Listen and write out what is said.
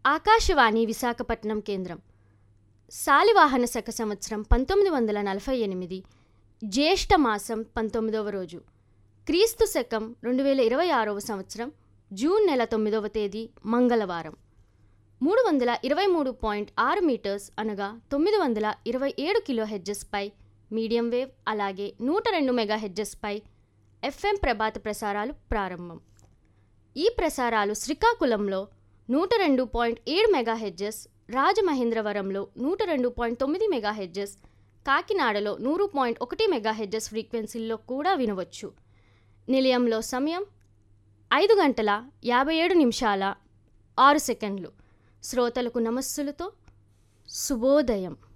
ఆకాశవాణి విశాఖపట్నం కేంద్రం శాలివాహన శక సంవత్సరం పంతొమ్మిది వందల నలభై ఎనిమిది జ్యేష్ఠ మాసం పంతొమ్మిదవ రోజు క్రీస్తు శకం రెండు వేల ఇరవై ఆరవ సంవత్సరం జూన్ నెల తొమ్మిదవ తేదీ మంగళవారం మూడు వందల ఇరవై మూడు పాయింట్ ఆరు మీటర్స్ అనగా తొమ్మిది వందల ఇరవై ఏడు కిలో హెడ్జెస్పై మీడియం వేవ్ అలాగే నూట రెండు మెగా హెడ్జెస్పై ఎఫ్ఎం ప్రభాత ప్రసారాలు ప్రారంభం ఈ ప్రసారాలు శ్రీకాకుళంలో నూట రెండు పాయింట్ ఏడు మెగా హెడ్జెస్ రాజమహేంద్రవరంలో నూట రెండు పాయింట్ తొమ్మిది మెగా హెడ్జెస్ కాకినాడలో నూరు పాయింట్ ఒకటి మెగా హెడ్జెస్ ఫ్రీక్వెన్సీల్లో కూడా వినవచ్చు నిలయంలో సమయం ఐదు గంటల యాభై ఏడు నిమిషాల ఆరు సెకండ్లు శ్రోతలకు నమస్సులతో శుభోదయం